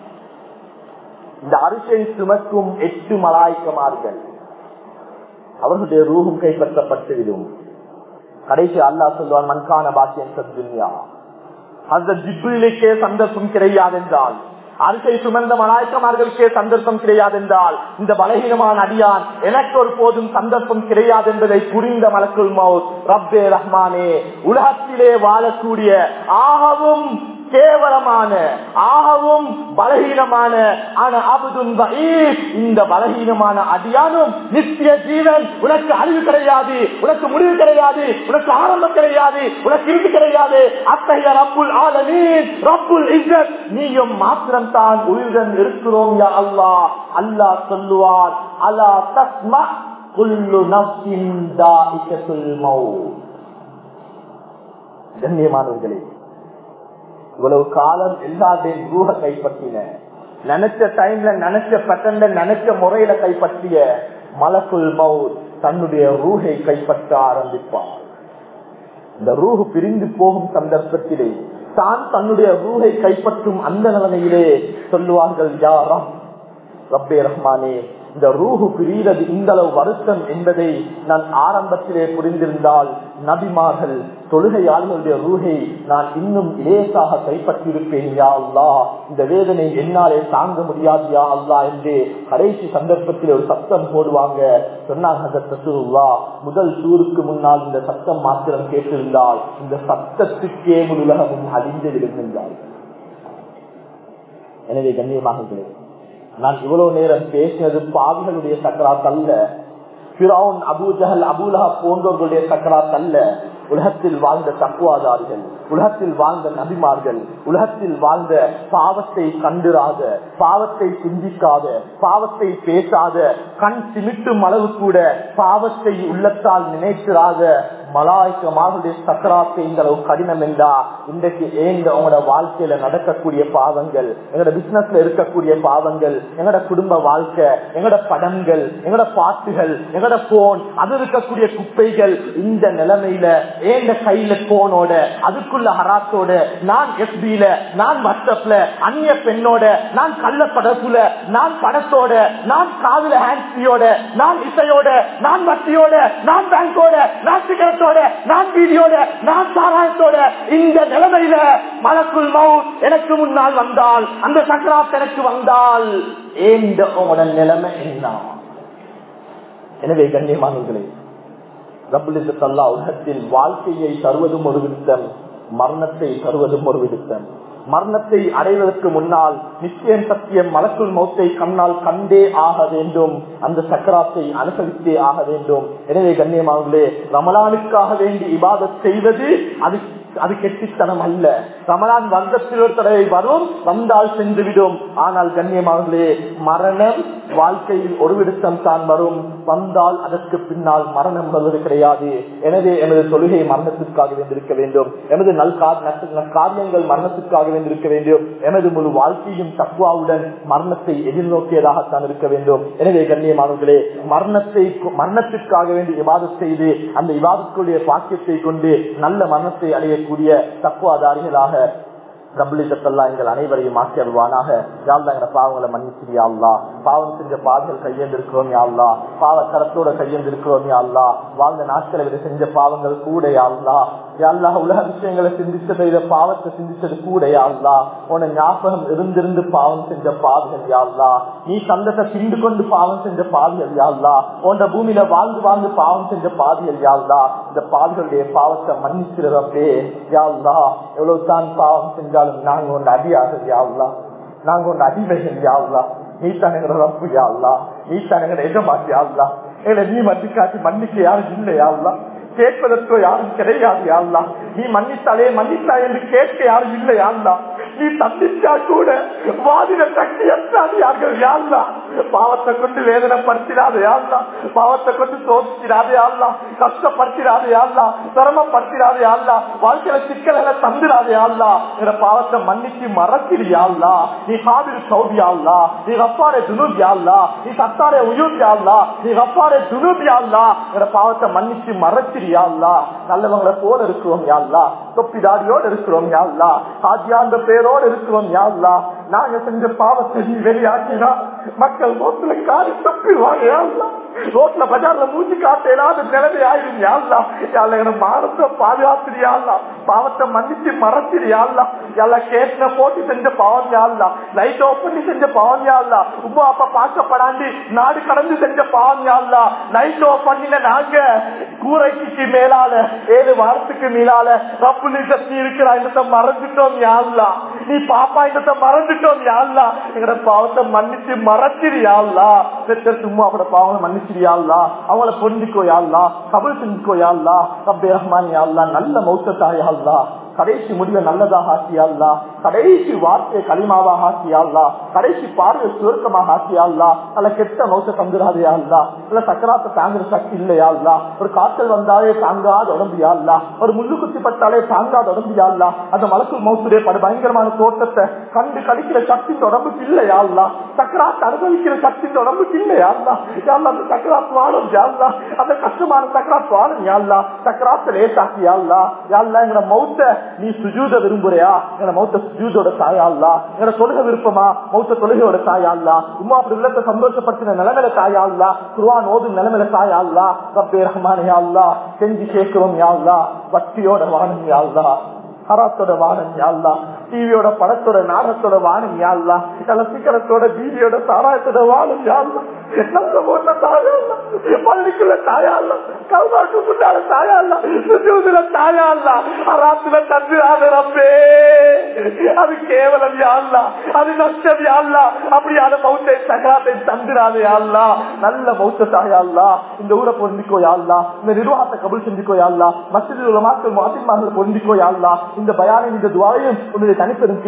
இந்த அரிசை சுமக்கும் எட்டு மலாய்க்கமார்கள் அவர்களுடைய ரூபம் கைப்பற்றப்பட்டுவிடும் கடைசி அல்லா சொல்லுவான் மன்கான பாக்கியம் சத்துன்யா அந்த ஜிப்பிலுக்கே சந்தர்ப்பம் கிடையாதென்றால் அரிசை சுமந்த மலாய்க்கமார்களுக்கே சந்தர்ப்பம் கிடையாதென்றால் இந்த பலகீனமான அடியான் எனக்கு ஒரு போதும் சந்தர்ப்பம் கிடையாது என்பதை புரிந்த மலக்குள் மவுத் ரப்பே ரஹ்மானே உலகத்திலே வாழக்கூடிய ஆகவும் கேவலமான ஆகவும் பலகீனமான ஆன அபுதுன் இந்த பலகீனமான அடியானும் நித்திய ஜீவன் உனக்கு அறிவு கிடையாது உனக்கு முடிவு கிடையாது உனக்கு ஆரம்பம் கிடையாது உனக்கு இறுதி கிடையாது அத்தகைய ரப்புல் ஆலமீன் ரப்புல் இஸ்ஸத் நீயும் மாத்திரம் தான் உயிருடன் இருக்கிறோம் யா அல்லாஹ் அல்லாஹ் சொல்லுவார் அலா தஸ்மா குல்லு நஃப்ஸின் தாஇகத்துல் மௌத் கண்ணியமானவர்களே இவ்வளவு காலம் எல்லாத்தையும் ரூஹ கைப்பற்றின நினைச்ச டைம்ல நினைச்ச பட்டன்ல நினைச்ச முறையில கைப்பற்றிய மலக்குள் மவுத் தன்னுடைய ரூஹை கைப்பற்ற ஆரம்பிப்பார் இந்த ரூஹு பிரிந்து போகும் சந்தர்ப்பத்திலே தான் தன்னுடைய ரூஹை கைப்பற்றும் அந்த நிலைமையிலே சொல்லுவார்கள் யாரம் ரப்பே ரஹ்மானே இந்த ரூஹு பிரிகிறது இந்த அளவு வருத்தம் என்பதை நான் ஆரம்பத்திலே புரிந்திருந்தால் நபிமார்கள் தொழுகையாளர்களுடைய ரூஹை நான் இன்னும் லேசாக கைப்பற்றியிருப்பேன் யா அல்லா இந்த வேதனை என்னாலே தாங்க முடியாது யா அல்லா என்று கடைசி சந்தர்ப்பத்தில் ஒரு சத்தம் போடுவாங்க சொன்னாங்க முதல் சூருக்கு முன்னால் இந்த சத்தம் மாத்திரம் கேட்டிருந்தால் இந்த சத்தத்துக்கே முழு உலகமும் அழிந்து விடுகின்றார் எனவே கண்ணியமாக நான் இவ்வளவு நேரம் பேசினது பாவிகளுடைய சக்கராத் அல்ல பிராவுன் அபூஜஹல் அபூலஹா போன்றவர்களுடைய சக்கராத் அல்ல உலகத்தில் வாழ்ந்த தக்குவாதாரிகள் உலகத்தில் வாழ்ந்த நபிமார்கள் உலகத்தில் வாழ்ந்த பாவத்தை கண்டுராத பாவத்தை சிந்திக்காத பாவத்தை பேசாத கண் சிமிட்டும் அளவு கூட பாவத்தை உள்ளத்தால் நினைக்கிறாத மலாய்க்கமாவுடைய சக்கராத்தை இந்த அளவு கடினம் என்றா இன்றைக்கு ஏங்க உங்களோட வாழ்க்கையில நடக்கக்கூடிய பாவங்கள் எங்களோட பிசினஸ்ல இருக்கக்கூடிய பாவங்கள் எங்களோட குடும்ப வாழ்க்கை எங்களோட படங்கள் எங்களோட பாட்டுகள் எங்களோட போன் அது இருக்கக்கூடிய குப்பைகள் இந்த நிலைமையில ஏங்க கையில போனோட அதுக்குள்ள ஹராத்தோட நான் எஃபில நான் வாட்ஸ்அப்ல அந்நிய பெண்ணோட நான் கள்ள படத்துல நான் படத்தோட நான் காதுல ஹேண்ட்ஸியோட நான் இசையோட நான் வட்டியோட நான் பேங்கோட நான் சிகரெட்டோட நான் வீடியோட நான் சாராயத்தோட இந்த நிலைமையில மலக்குள் மவுத் எனக்கு முன்னால் வந்தால் அந்த சக்கராத் எனக்கு வந்தால் ஏந்த உங்களோட நிலைமை என்ன எனவே கண்ணியமானவர்களே ரபுலிசல்லா உலகத்தில் வாழ்க்கையை தருவதும் ஒரு விருத்தம் மரணத்தை தருவதும் ஒரு விருத்தம் மரணத்தை அடைவதற்கு முன்னால் நிச்சயம் சத்தியம் மலக்குள் மௌத்தை கண்ணால் கண்டே ஆக வேண்டும் அந்த சக்கராத்தை அனுசரித்தே ஆக வேண்டும் எனவே கண்ணியமாகலே ரமலானுக்காக வேண்டி இபாதத் செய்வது அது அது கெட்டித்தனம் அல்ல ரமலான் வந்தத்தில் ஒரு தடவை வரும் வந்தால் சென்றுவிடும் ஆனால் கண்ணியமாகலே மரணம் வாழ்க்கையில் ஒரு விடுத்தம் தான் வரும் வந்தால் அதற்கு பின்னால் மரணம் வருவது கிடையாது எனவே எமது தொழுகை மரணத்திற்காக வேண்டியிருக்க வேண்டும் எமது நல் காரியங்கள் மரணத்திற்காக வேண்டியிருக்க வேண்டும் எமது முழு வாழ்க்கையும் தக்குவாவுடன் மரணத்தை எதிர்நோக்கியதாகத்தான் இருக்க வேண்டும் எனவே கண்ணியமானவர்களே மரணத்தை மரணத்திற்காக வேண்டி விவாதம் செய்து அந்த விவாதத்துடைய பாக்கியத்தை கொண்டு நல்ல மரணத்தை அடையக்கூடிய தக்குவாதாரிகளாக ரபுலிசத்தல்லா எங்கள் அனைவரையும் ஆக்கி அல்வானாக யாழ்லா எங்க பாவங்களை மன்னிச்சிரியா அல்லா பாவம் செஞ்ச பாவிகள் கையெழுந்திருக்கிறோம் யாழ்லா பாவ கரத்தோட கையெழுந்திருக்கிறோம் யாழ்லா வாழ்ந்த நாட்களை விட செஞ்ச பாவங்கள் கூட யாழ்லா யாழ்லா உலக விஷயங்களை சிந்திச்சதை இதை பாவத்தை சிந்திச்சது கூட யாழ்லா உன ஞாபகம் இருந்திருந்து பாவம் செஞ்ச பாவிகள் யாழ்லா நீ சந்தத்தை திண்டு கொண்டு பாவம் செஞ்ச பாவிகள் யாழ்லா உன்ற பூமியில வாழ்ந்து வாழ்ந்து பாவம் செஞ்ச பாவிகள் யாழ்லா இந்த பாவிகளுடைய பாவத்தை மன்னிச்சிருப்பே யாழ்லா எவ்வளவு தான் பாவம் செஞ்சாலும் நாங்க ஒன்று அடியாக யாவ்லா நாங்க ஒன்று அடிமைகள் யாவ்லா நீ தானுங்கிற ரப்பு யாவ்லா நீ தானுங்கிற எஜமாத்தி யாவ்லா எங்களை நீ மத்தி காட்டி மன்னிக்க யாரும் இல்லை யாவ்லா கேட்பதற்கோ யாரும் கிடையாது யாழ்லா நீ மன்னித்தாலே மன்னித்தா என்று கேட்க யாரும் இல்லை யாழ்லா நீ தந்திச்சா கூட வாதிட சக்தி எத்தாதியார்கள் யாழ்லா பாவத்தை கொண்டு வேதனைப்படுத்திடாது யாழ்லா பாவத்தை கொண்டு சோதிச்சிடாது யாழ்லா கஷ்டப்படுத்திடாது யாழ்லா சிரமப்படுத்திடாது யாழ்லா வாழ்க்கையில சிக்கல்களை தந்துடாது யாழ்லா என்ற பாவத்தை மன்னிச்சு மறக்கிடு யாழ்லா நீ காவிரி சௌதி யாழ்லா நீ ரப்பாரே துணுப் யாழ்லா நீ சத்தாரே உயூப் யாழ்லா நீ ரப்பாரே துணுப் யாழ்லா என்ற பாவத்தை மன்னிச்சு மறச்சிடு யாழ்லா நல்லவங்களை போல இருக்கிறோம் யாழ்லா தொப்பிதாரியோடு இருக்கிறோம் யாழ்லா ஆஜியாந்த பேரோடு இருக்கிறோம் யாழ்லா நாங்க செஞ்ச பாவத்தை நீ வெளியாக்கினா மக்கள் ரோட்ல காரி தப்பிடுவாங்க யாழ்லா ரோட்ல பஜார்ல மூச்சு காட்டேனாது நிலைமை ஆயிடும் யாழ்லா யாழ்ல எனக்கு மானத்தை பாதுகாத்துடு யாழ்லா பாவத்தை மன்னிச்சு மறச்சிடு யாழ்லா யாழ்லா கேட்ன போட்டு செஞ்ச பாவம் யாழ்லா லைட் ஆஃப் பண்ணி செஞ்ச பாவம் யாழ்லா உமா அப்பா பார்க்கப்படாண்டி நாடு கடந்து செஞ்ச பாவம் யாழ்லா லைட் ஆஃப் பண்ணின நாங்க கூரைக்கு மேலால ஏழு வாரத்துக்கு மேலால ரப்புலி சக்தி இருக்கிறா இந்த மறந்துட்டோம் யாழ்லா நீ பாப்பா இந்த மறந்துட்டோம் யாழ்லா எங்கட பாவத்தை மன்னிச்சு மறச்சிடு யாழ்லா பெற்ற சும்மா அவட பாவங்களை மன்னிச்சிடு யாழ்லா அவங்கள பொருந்திக்கோ யாழ்லா கபல் செஞ்சுக்கோ யாழ்லா ரப்பே ரஹ்மான் யாழ்லா நல்ல மௌத்தத்தா யாழ்லா கடைசி முடிவை நல்லதாக ஆக்கியாள்லா கடைசி வார்த்தை களிமாவாக ஆக்கியாள்லா கடைசி பார்வை சுருக்கமாக ஆக்கியாள்லா அல்ல கெட்ட மௌத்த தந்துடாதையாள்லா இல்ல சக்கராத்த தாங்குற சக்தி இல்லையாள்லா ஒரு காய்ச்சல் வந்தாலே தாங்காத உடம்பியாள்லா ஒரு முள்ளு குத்தி பட்டாலே தாங்காத உடம்பியாள்லா அந்த மலக்கு மௌசுடைய படு பயங்கரமான தோட்டத்தை கண்டு கழிக்கிற சக்தி இந்த உடம்புக்கு இல்லையாள்லா சக்கராத்து அனுபவிக்கிற சக்தி இந்த உடம்புக்கு இல்லையாள்லா யாழ்லா அந்த சக்கராத் வாழும் யாழ்லா அந்த கஷ்டமான சக்கராத் வாழும் யாழ்லா சக்கராத்த லேசாக்கி யாழ்லா யாழ்லா எங்களை மௌத்த நீ சுஜூத விரும்புறியா என மௌத்த சுஜூதோட சாயா அல்லா என தொழுக விருப்பமா மௌத்த தொழுகையோட சாயா அல்லா உமா அப்படி உள்ளத்தை சந்தோஷப்படுத்தின நிலைமையில சாயா அல்லா குருவான் ஓதும் நிலைமையில சாயா அல்லா ரப்பே ரஹ்மான் யா அல்லா செஞ்சு கேட்கிறோம் யா அல்லா வட்டியோட வானம் யா அல்லா ஹராத்தோட வானம் யாழ்லா டிவியோட படத்தோட நாடகத்தோட வானம் யாழ்லா கலசிக்கரத்தோட வீடியோட சாராயத்தோட வானம் யாழ்லா போட்ட தாயாள்லா பள்ளிக்குள்ள தாயாள்லா கல்வாக்கு முன்னால தாயாள்லா சுஜூதுல தாயாள்லா ஹராத்துல தந்துராத ரப்பே அது கேவலம் யாழ்லா அது நஷ்டம் யாழ்லா அப்படியான மௌத்தை சகராத்தை தந்துராத யாழ்லா நல்ல மௌத்த தாயாள்லா இந்த ஊரை பொருந்திக்கோ யாழ்லா இந்த நிர்வாகத்தை கபுல் செஞ்சுக்கோ யாழ்லா மசிதில் உள்ள மக்கள் மாதிரிமாக பொருந்திக்கோ யாழ்லா இந்த பயானை இந்த துவாரையும் உன்னுடைய தனிப்பெரும்